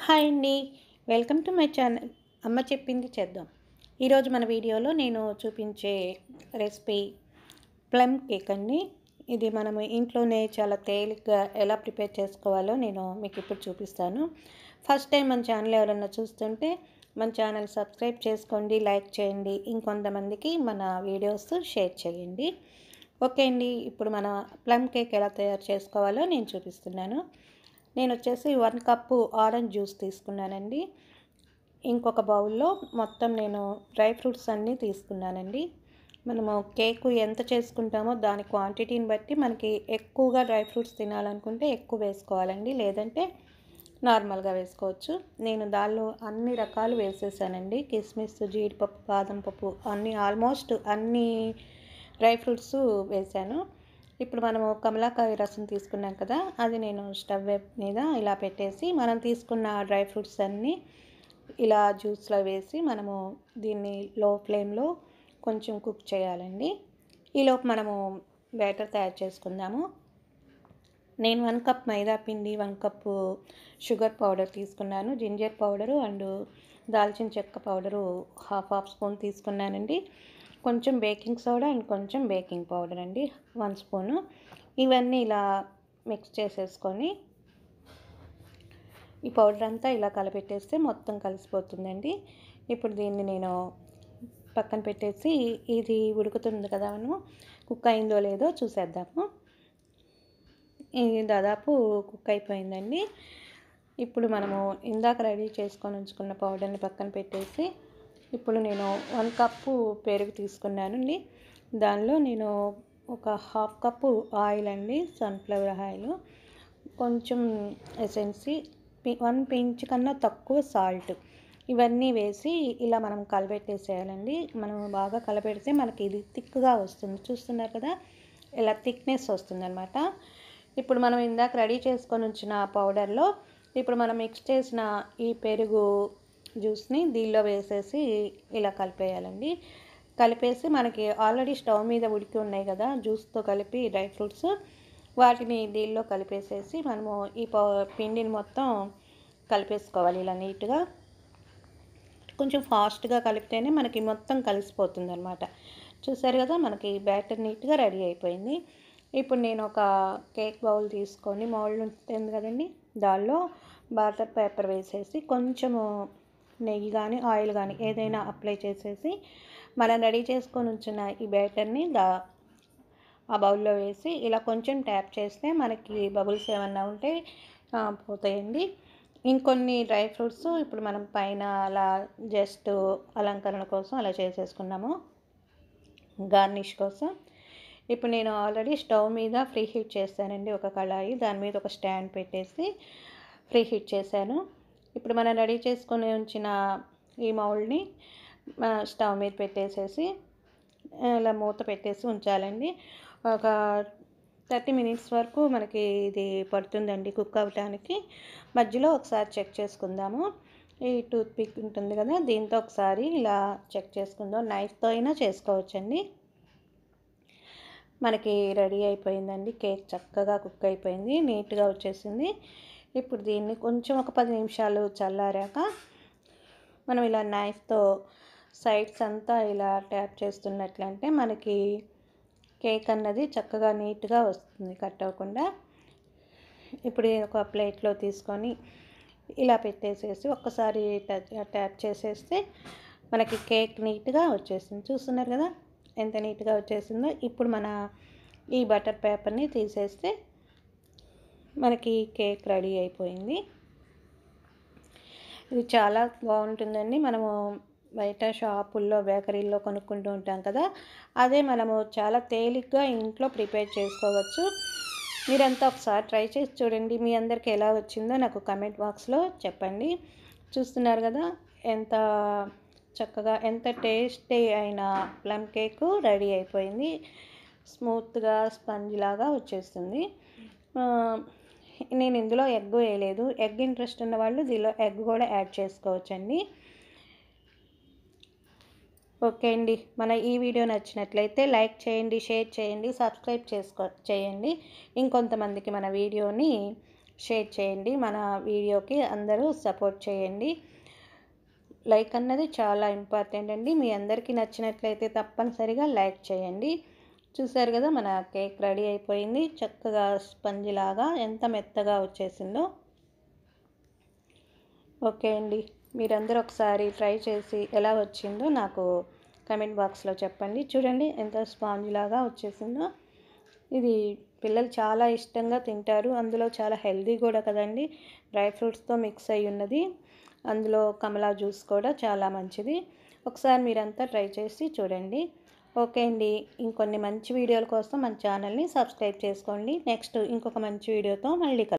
hi అండి welcome to my channel అమ్మ చెప్పింది చేద్దాం ఈరోజు మన వీడియోలో నేను చూపించే రెసిపీ ప్లమ్ కేక్ అండి ఇది మనము ఇంట్లోనే చాలా తేలిగ్గా ఎలా ప్రిపేర్ చేసుకోవాలో నేను మీకు ఇప్పుడు చూపిస్తాను ఫస్ట్ టైం మన ఛానల్ ఎవరైనా చూస్తుంటే మన ఛానల్ సబ్స్క్రైబ్ చేసుకోండి లైక్ చేయండి ఇంకొంతమందికి మన వీడియోస్ షేర్ చేయండి ఓకే అండి ఇప్పుడు మన ప్లమ్ కేక్ ఎలా తయారు చేసుకోవాలో నేను చూపిస్తున్నాను నేను వచ్చేసి వన్ కప్పు ఆరెంజ్ జ్యూస్ తీసుకున్నానండి ఇంకొక బౌల్లో మొత్తం నేను డ్రై ఫ్రూట్స్ అన్నీ తీసుకున్నానండి మనము కేకు ఎంత చేసుకుంటామో దాని క్వాంటిటీని బట్టి మనకి ఎక్కువగా డ్రై ఫ్రూట్స్ తినాలనుకుంటే ఎక్కువ వేసుకోవాలండి లేదంటే నార్మల్గా వేసుకోవచ్చు నేను దానిలో అన్ని రకాలు వేసేసానండి కిస్మిస్ జీడిపప్పు బాదం పప్పు అన్ని ఆల్మోస్ట్ అన్ని డ్రై ఫ్రూట్స్ వేసాను ఇప్పుడు మనము కమలాకాయ రసం తీసుకున్నాం కదా అది నేను స్టవ్ మీద ఇలా పెట్టేసి మనం తీసుకున్న డ్రై ఫ్రూట్స్ అన్నీ ఇలా జ్యూస్లో వేసి మనము దీన్ని లో ఫ్లేమ్లో కొంచెం కుక్ చేయాలండి ఈలోపు మనము బ్యాటర్ తయారు చేసుకుందాము నేను వన్ కప్ మైదా పిండి వన్ కప్పు షుగర్ పౌడర్ తీసుకున్నాను జింజర్ పౌడరు అండ్ దాల్చిన చెక్క పౌడరు హాఫ్ హాఫ్ స్పూన్ తీసుకున్నానండి కొంచెం బేకింగ్ సోడా అండ్ కొంచెం బేకింగ్ పౌడర్ అండి వన్ స్పూను ఇవన్నీ ఇలా మిక్స్ చేసేసుకొని ఈ పౌడర్ అంతా ఇలా కలపెట్టేస్తే మొత్తం కలిసిపోతుందండి ఇప్పుడు దీన్ని నేను పక్కన పెట్టేసి ఇది ఉడుకుతుంది కదా మనం కుక్ అయిందో లేదో చూసేద్దాము ఇది దాదాపు కుక్ అయిపోయిందండి ఇప్పుడు మనము ఇందాక రెడీ చేసుకొని ఉంచుకున్న పౌడర్ని పక్కన పెట్టేసి ఇప్పుడు నేను వన్ కప్పు పెరుగు తీసుకున్నానండి దానిలో నేను ఒక హాఫ్ కప్పు ఆయిల్ అండి సన్ఫ్లవర్ ఆయిల్ కొంచెం ఎసెన్సీ వన్ పించ్ కన్నా తక్కువ సాల్ట్ ఇవన్నీ వేసి ఇలా మనం కలబెట్టేసేయాలండి మనం బాగా కలబెడితే మనకి ఇది థిక్గా వస్తుంది చూస్తున్నారు కదా ఇలా థిక్నెస్ వస్తుందన్నమాట ఇప్పుడు మనం ఇందాక రెడీ చేసుకొని ఉంచిన పౌడర్లో ఇప్పుడు మనం మిక్స్ చేసిన ఈ పెరుగు జ్యూస్ని దీనిలో వేసేసి ఇలా కలిపేయాలండి కలిపేసి మనకి ఆల్రెడీ స్టవ్ మీద ఉడికి ఉన్నాయి కదా జ్యూస్తో కలిపి డ్రై ఫ్రూట్స్ వాటిని దీనిలో కలిపేసేసి మనము ఈ పిండిని మొత్తం కలిపేసుకోవాలి ఇలా నీట్గా కొంచెం ఫాస్ట్గా కలిపితేనే మనకి మొత్తం కలిసిపోతుంది అనమాట చూసారు కదా మనకి బ్యాటర్ నీట్గా రెడీ అయిపోయింది ఇప్పుడు నేను ఒక కేక్ బౌల్ తీసుకొని మౌల్డ్ ఉంటుంది కదండి దానిలో బటర్ పేపర్ వేసేసి కొంచెము నెయ్యి కానీ ఆయిల్ కానీ ఏదైనా అప్లై చేసేసి మనం రెడీ చేసుకొని ఉంచిన ఈ బ్యాటర్ని దా ఆ బౌల్లో వేసి ఇలా కొంచెం ట్యాప్ చేస్తే మనకి బబుల్స్ ఏమన్నా ఉంటే పోతాయండి ఇంకొన్ని డ్రై ఫ్రూట్స్ ఇప్పుడు మనం పైన అలా జస్ట్ అలంకరణ కోసం అలా చేసేసుకున్నాము గార్నిష్ కోసం ఇప్పుడు నేను ఆల్రెడీ స్టవ్ మీద ఫ్రీ హీట్ చేస్తానండి ఒక కళాయి దాని మీద ఒక స్టాండ్ పెట్టేసి ఫ్రీ హీట్ చేశాను ఇప్పుడు మనం రెడీ చేసుకొని ఉంచిన ఈ మౌల్డ్ని స్టవ్ మీద పెట్టేసేసి ఇలా మూత పెట్టేసి ఉంచాలండి ఒక థర్టీ మినిట్స్ వరకు మనకి ఇది పడుతుందండి కుక్ అవ్వడానికి మధ్యలో ఒకసారి చెక్ చేసుకుందాము ఈ టూత్ పిక్ ఉంటుంది కదా దీంతో ఒకసారి ఇలా చెక్ చేసుకుందాం నైఫ్తో అయినా చేసుకోవచ్చండి మనకి రెడీ అయిపోయిందండి కేక్ చక్కగా కుక్ అయిపోయింది నీట్గా వచ్చేసింది ఇప్పుడు దీన్ని కొంచెం ఒక పది నిమిషాలు చల్లారాక మనం ఇలా నైఫ్తో సైడ్స్ అంతా ఇలా ట్యాప్ చేస్తున్నట్లంటే మనకి కేక్ అన్నది చక్కగా నీట్గా వస్తుంది కట్ అవ్వకుండా ఇప్పుడు ఒక ప్లేట్లో తీసుకొని ఇలా పెట్టేసేసి ఒక్కసారి ట్యాప్ చేసేస్తే మనకి కేక్ నీట్గా వచ్చేసింది చూస్తున్నారు కదా ఎంత నీట్గా వచ్చేసిందో ఇప్పుడు మన ఈ బటర్ పేపర్ని తీసేస్తే మనకి కేక్ రెడీ అయిపోయింది ఇది చాలా బాగుంటుందండి మనము బయట షాపుల్లో బేకరీల్లో కొనుక్కుంటూ ఉంటాం కదా అదే మనము చాలా తేలిగ్గా ఇంట్లో ప్రిపేర్ చేసుకోవచ్చు మీరంతా ఒకసారి ట్రై చేసి చూడండి మీ అందరికీ ఎలా వచ్చిందో నాకు కమెంట్ బాక్స్లో చెప్పండి చూస్తున్నారు కదా ఎంత చక్కగా ఎంత టేస్టీ అయిన ప్లమ్ కేక్ రెడీ అయిపోయింది స్మూత్గా స్పంజ్ లాగా వచ్చేస్తుంది నేను ఇందులో ఎగ్ వేయలేదు ఎగ్ ఇంట్రెస్ట్ ఉన్న వాళ్ళు దీనిలో ఎగ్ కూడా యాడ్ చేసుకోవచ్చండి ఓకే అండి మన ఈ వీడియో నచ్చినట్లయితే లైక్ చేయండి షేర్ చేయండి సబ్స్క్రైబ్ చేసుకో చేయండి ఇంకొంతమందికి మన వీడియోని షేర్ చేయండి మన వీడియోకి అందరూ సపోర్ట్ చేయండి లైక్ అన్నది చాలా ఇంపార్టెంట్ అండి మీ అందరికీ నచ్చినట్లయితే తప్పనిసరిగా లైక్ చేయండి చూసారు కదా మన కేక్ రెడీ అయిపోయింది చక్కగా స్పంజ్ లాగా ఎంత మెత్తగా వచ్చేసిందో ఓకే అండి మీరందరూ ఒకసారి ట్రై చేసి ఎలా వచ్చిందో నాకు కమెంట్ బాక్స్లో చెప్పండి చూడండి ఎంత స్పాంజ్ లాగా వచ్చేసిందో ఇది పిల్లలు చాలా ఇష్టంగా తింటారు అందులో చాలా హెల్దీ కూడా కదండి డ్రై ఫ్రూట్స్తో మిక్స్ అయి ఉన్నది అందులో కమలా జ్యూస్ కూడా చాలా మంచిది ఒకసారి మీరంతా ట్రై చేసి చూడండి ఓకే అండి ఇంకొన్ని మంచి వీడియోల కోసం మన ఛానల్ని సబ్స్క్రైబ్ చేసుకోండి నెక్స్ట్ ఇంకొక మంచి వీడియోతో మళ్ళీ